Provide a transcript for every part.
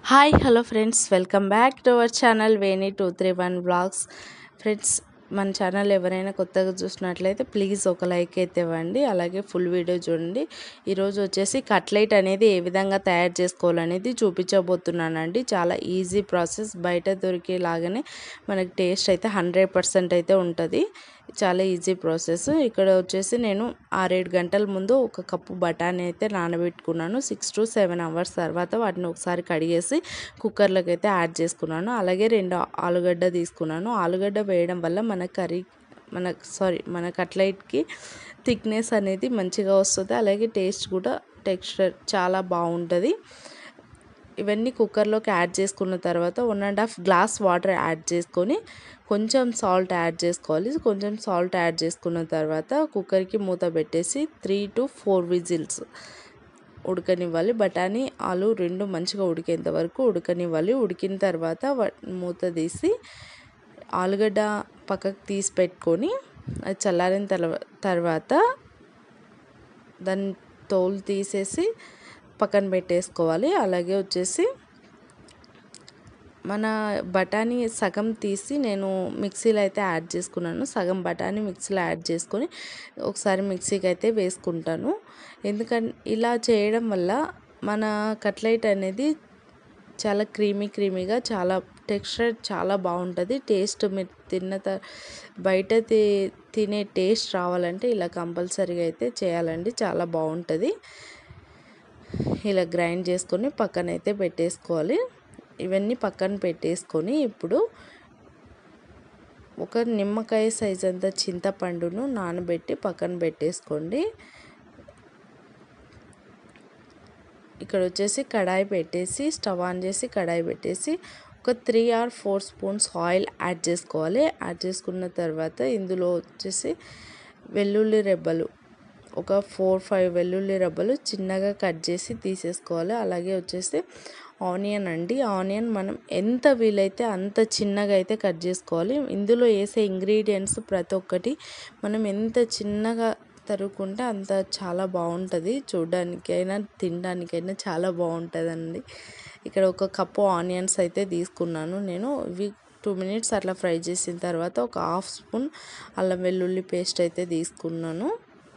hi hello friends welcome back to our channel Veni two three one blogs friends మన channel ఎవరైనా కొత్తగా చూసినట్లయితే please ఒక లైక్ అయితే ఇవ్వండి అలాగే ఫుల్ వీడియో చూడండి ఈరోజు వచ్చేసి కట్లెట్ అనేది ఏ విధంగా తయారు చేసుకోవాలనేది చూపించబోతున్నానండి చాలా ఈజీ ప్రాసెస్ బయట దొరికేలాగానే మనకి టేస్ట్ అయితే హండ్రెడ్ పర్సెంట్ అయితే ఉంటుంది చాలా ఈజీ ప్రాసెస్ ఇక్కడ వచ్చేసి నేను ఆరేడు గంటల ముందు ఒక కప్పు బఠానీ అయితే నానబెట్టుకున్నాను సిక్స్ టు సెవెన్ అవర్స్ తర్వాత వాటిని ఒకసారి కడిగేసి కుక్కర్లోకి అయితే యాడ్ చేసుకున్నాను అలాగే రెండు ఆలుగడ్డ తీసుకున్నాను ఆలుగడ్డ వేయడం వల్ల మన కర్రీ మన సారీ మన కట్లెట్కి థిక్నెస్ అనేది మంచిగా వస్తుంది అలాగే టేస్ట్ కూడా టెక్స్చర్ చాలా బాగుంటుంది ఇవన్నీ కుక్కర్లోకి యాడ్ చేసుకున్న తర్వాత one and half glass water add చేసుకొని కొంచెం సాల్ట్ యాడ్ చేసుకోవాలి కొంచెం సాల్ట్ యాడ్ చేసుకున్న తర్వాత కుక్కర్కి మూత పెట్టేసి త్రీ టు ఫోర్ విజిల్స్ ఉడకనివ్వాలి బఠానీ ఆలు రెండు మంచిగా ఉడికేంత వరకు ఉడకనివ్వాలి ఉడికిన తర్వాత మూత తీసి ఆలుగడ్డ పక్కకు తీసి పెట్టుకొని అది చల్లారిన తర్వాత దాన్ని తోలు తీసేసి పక్కన పెట్టేసుకోవాలి అలాగే వచ్చేసి మన బఠానీ సగం తీసి నేను మిక్సీలో అయితే యాడ్ చేసుకున్నాను సగం బఠానీ మిక్సీలో యాడ్ చేసుకొని ఒకసారి మిక్సీకి అయితే వేసుకుంటాను ఎందుకంటే ఇలా చేయడం వల్ల మన కట్లెట్ అనేది చాలా క్రీమీ క్రీమీగా చాలా టెక్స్చర్ చాలా బాగుంటుంది టేస్ట్ మీరు తిన్న త బయట తినే టేస్ట్ రావాలంటే ఇలా కంపల్సరీగా అయితే చేయాలండి చాలా బాగుంటుంది ఇలా గ్రైండ్ చేసుకొని పక్కన అయితే పెట్టేసుకోవాలి ఇవన్నీ పక్కన పెట్టేసుకొని ఇప్పుడు ఒక నిమ్మకాయ సైజ్ అంత చింతపండును నానబెట్టి పక్కన పెట్టేసుకోండి ఇక్కడ వచ్చేసి కడాయి పెట్టేసి స్టవ్ ఆన్ చేసి కడాయి పెట్టేసి ఒక three or four spoons oil add చేసుకోవాలి యాడ్ చేసుకున్న తర్వాత ఇందులో వచ్చేసి వెల్లుల్లి రెబ్బలు ఒక ఫోర్ ఫైవ్ వెల్లుల్లి రెబ్బలు చిన్నగా కట్ చేసి తీసేసుకోవాలి అలాగే వచ్చేసి ఆనియన్ అండి ఆనియన్ మనం ఎంత వీలైతే అంత చిన్నగా అయితే కట్ చేసుకోవాలి ఇందులో వేసే ఇంగ్రీడియంట్స్ ప్రతి ఒక్కటి మనం ఎంత చిన్నగా తరుక్కుంటే అంత చాలా బాగుంటుంది చూడడానికైనా తినడానికైనా చాలా బాగుంటుందండి ఇక్కడ ఒక కప్పు ఆనియన్స్ అయితే తీసుకున్నాను నేను ఇవి టూ మినిట్స్ అట్లా ఫ్రై చేసిన తర్వాత ఒక హాఫ్ స్పూన్ అల్లం వెల్లుల్లి పేస్ట్ అయితే తీసుకున్నాను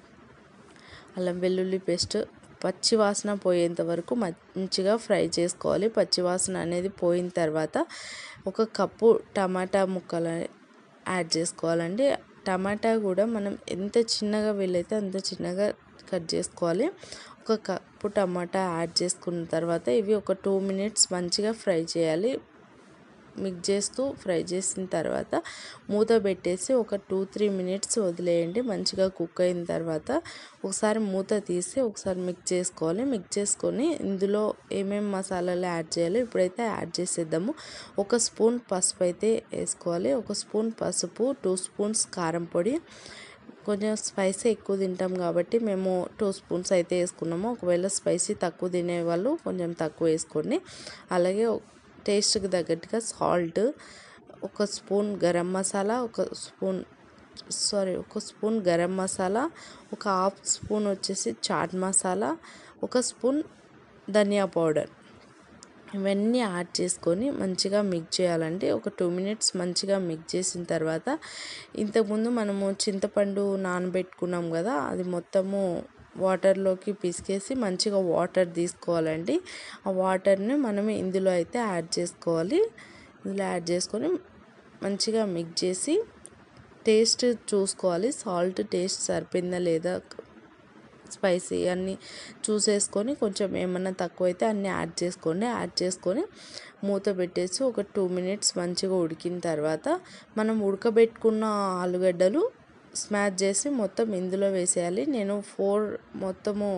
అల్లం వెల్లుల్లి పేస్ట్ పచ్చి వాసన పోయేంత వరకు మంచిగా ఫ్రై చేసుకోవాలి పచ్చి వాసన అనేది పోయిన తర్వాత ఒక కప్పు టమాటా ముక్కలు యాడ్ చేసుకోవాలండి టమాటా కూడా మనం ఎంత చిన్నగా వీలైతే అంత చిన్నగా కట్ చేసుకోవాలి ఒక కప్పు టమాటా యాడ్ చేసుకున్న తర్వాత ఇవి ఒక టూ మినిట్స్ మంచిగా ఫ్రై చేయాలి మిక్స్ చేస్తూ ఫ్రై చేసిన తర్వాత మూత పెట్టేసి ఒక టూ త్రీ మినిట్స్ వదిలేయండి మంచిగా కుక్ అయిన తర్వాత ఒకసారి మూత తీసి ఒకసారి మిక్స్ చేసుకోవాలి మిక్స్ చేసుకొని ఇందులో ఏమేమి మసాలాలు యాడ్ చేయాలో ఇప్పుడైతే యాడ్ చేసేద్దాము ఒక స్పూన్ పసుపు అయితే వేసుకోవాలి ఒక స్పూన్ పసుపు టూ స్పూన్స్ కారం పొడి కొంచెం స్పైసీ ఎక్కువ తింటాం కాబట్టి మేము టూ స్పూన్స్ అయితే వేసుకున్నాము ఒకవేళ స్పైసీ తక్కువ తినేవాళ్ళు కొంచెం తక్కువ వేసుకోండి అలాగే టేస్ట్కి తగ్గట్టుగా సాల్ట్ ఒక స్పూన్ గరం మసాలా ఒక స్పూన్ సారీ ఒక స్పూన్ గరం మసాలా ఒక హాఫ్ స్పూన్ వచ్చేసి చాట్ మసాలా ఒక స్పూన్ ధనియా పౌడర్ ఇవన్నీ యాడ్ చేసుకొని మంచిగా మిక్స్ చేయాలండి ఒక టూ మినిట్స్ మంచిగా మిక్స్ చేసిన తర్వాత ఇంతకుముందు మనము చింతపండు నానబెట్టుకున్నాం కదా అది మొత్తము వాటర్లోకి పిసికేసి మంచిగా వాటర్ తీసుకోవాలండి ఆ వాటర్ని మనం ఇందులో అయితే యాడ్ చేసుకోవాలి ఇందులో యాడ్ చేసుకొని మంచిగా మిక్స్ చేసి టేస్ట్ చూసుకోవాలి సాల్ట్ టేస్ట్ సరిపోయిందా లేదా స్పైసీ అన్నీ చూసేసుకొని కొంచెం ఏమన్నా తక్కువైతే అన్నీ యాడ్ చేసుకోండి యాడ్ చేసుకొని మూత పెట్టేసి ఒక టూ మినిట్స్ మంచిగా ఉడికిన తర్వాత మనం ఉడకబెట్టుకున్న ఆలుగడ్డలు స్మాష్ చేసి మొత్తం ఇందులో వేసేయాలి నేను ఫోర్ మొత్తము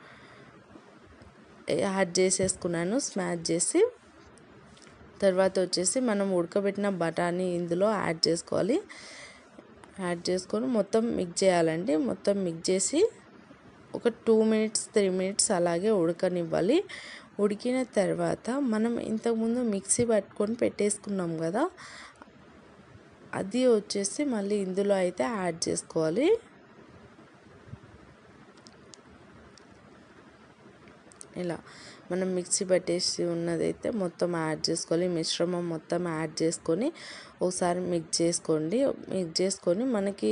యాడ్ చేసేసుకున్నాను స్మాష్ చేసి తర్వాత వచ్చేసి మనం ఉడకబెట్టిన బఠానీ ఇందులో యాడ్ చేసుకోవాలి యాడ్ చేసుకొని మొత్తం మిక్స్ చేయాలండి మొత్తం మిక్స్ చేసి ఒక టూ మినిట్స్ త్రీ మినిట్స్ అలాగే ఉడకనివ్వాలి ఉడికిన తర్వాత మనం ఇంతకుముందు మిక్సీ పట్టుకొని పెట్టేసుకున్నాం కదా అది వచ్చేసి మళ్ళీ ఇందులో అయితే యాడ్ చేసుకోవాలి ఇలా మనం మిక్సీ పట్టేసి ఉన్నదైతే మొత్తం యాడ్ చేసుకోవాలి మిశ్రమం మొత్తం యాడ్ చేసుకొని ఒకసారి మిక్స్ చేసుకోండి మిక్స్ చేసుకొని మనకి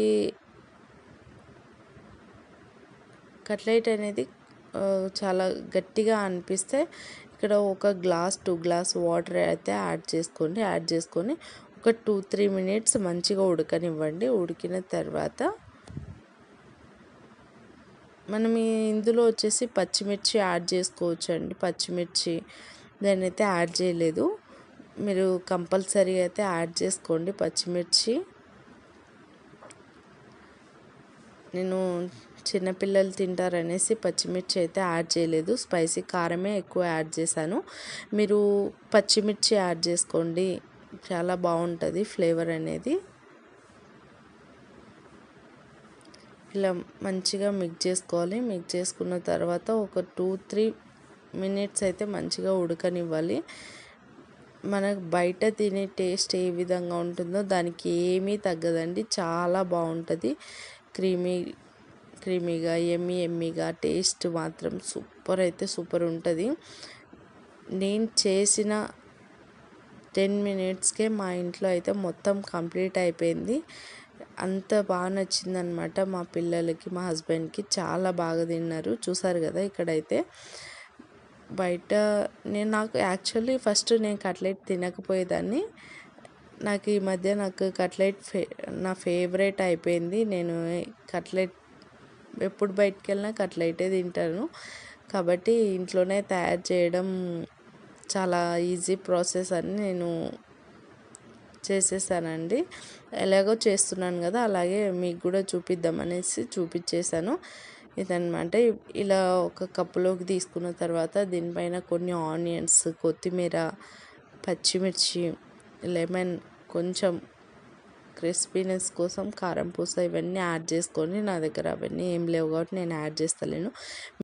కట్లెట్ అనేది చాలా గట్టిగా అనిపిస్తే ఇక్కడ ఒక గ్లాస్ టూ గ్లాస్ వాటర్ అయితే యాడ్ చేసుకోండి యాడ్ చేసుకొని ఒక టూ త్రీ మినిట్స్ మంచిగా ఉడకనివ్వండి ఉడికిన తర్వాత మనం ఇందులో వచ్చేసి పచ్చిమిర్చి యాడ్ చేసుకోవచ్చు అండి పచ్చిమిర్చి దాన్ని అయితే యాడ్ చేయలేదు మీరు కంపల్సరీ అయితే యాడ్ చేసుకోండి పచ్చిమిర్చి నేను చిన్నపిల్లలు తింటారనేసి పచ్చిమిర్చి అయితే యాడ్ చేయలేదు స్పైసీ కారమే ఎక్కువ యాడ్ చేశాను మీరు పచ్చిమిర్చి యాడ్ చేసుకోండి చాలా బాగుంటుంది ఫ్లేవర్ అనేది ఇలా మంచిగా మిక్స్ చేసుకోవాలి మిక్స్ చేసుకున్న తర్వాత ఒక టూ త్రీ మినిట్స్ అయితే మంచిగా ఉడకనివ్వాలి మనకు బయట తినే టేస్ట్ ఏ విధంగా ఉంటుందో దానికి ఏమీ తగ్గదండి చాలా బాగుంటుంది క్రీమీ క్రీమీగా ఎమ్మి ఎమ్మిగా టేస్ట్ మాత్రం సూపర్ అయితే సూపర్ ఉంటుంది నేను చేసిన టెన్ మినిట్స్కే మా ఇంట్లో అయితే మొత్తం కంప్లీట్ అయిపోయింది అంత బాగా నచ్చిందనమాట మా పిల్లలకి మా హస్బెండ్కి చాలా బాగా తిన్నారు చూసారు కదా ఇక్కడైతే బయట నేను నాకు యాక్చువల్లీ ఫస్ట్ నేను కట్లెట్ తినకపోయేదాన్ని నాకు ఈ మధ్య నాకు కట్లెట్ ఫే నా ఫేవరెట్ అయిపోయింది నేను కట్లెట్ ఎప్పుడు బయటికి వెళ్ళినా కట్లెటే తింటాను కాబట్టి ఇంట్లోనే తయారు చేయడం చాలా ఈజీ ప్రాసెస్ అని నేను చేసేసానండి ఎలాగో చేస్తున్నాను కదా అలాగే మీకు కూడా చూపిద్దామనేసి చూపించేశాను ఇదనమాట ఇలా ఒక కప్పులోకి తీసుకున్న తర్వాత దీనిపైన కొన్ని ఆనియన్స్ కొత్తిమీర పచ్చిమిర్చి లెమన్ కొంచెం క్రిస్పీనెస్ కోసం కారం పూస ఇవన్నీ యాడ్ చేసుకొని నా దగ్గర అవన్నీ ఏం లేవు కాబట్టి నేను యాడ్ చేస్తలేను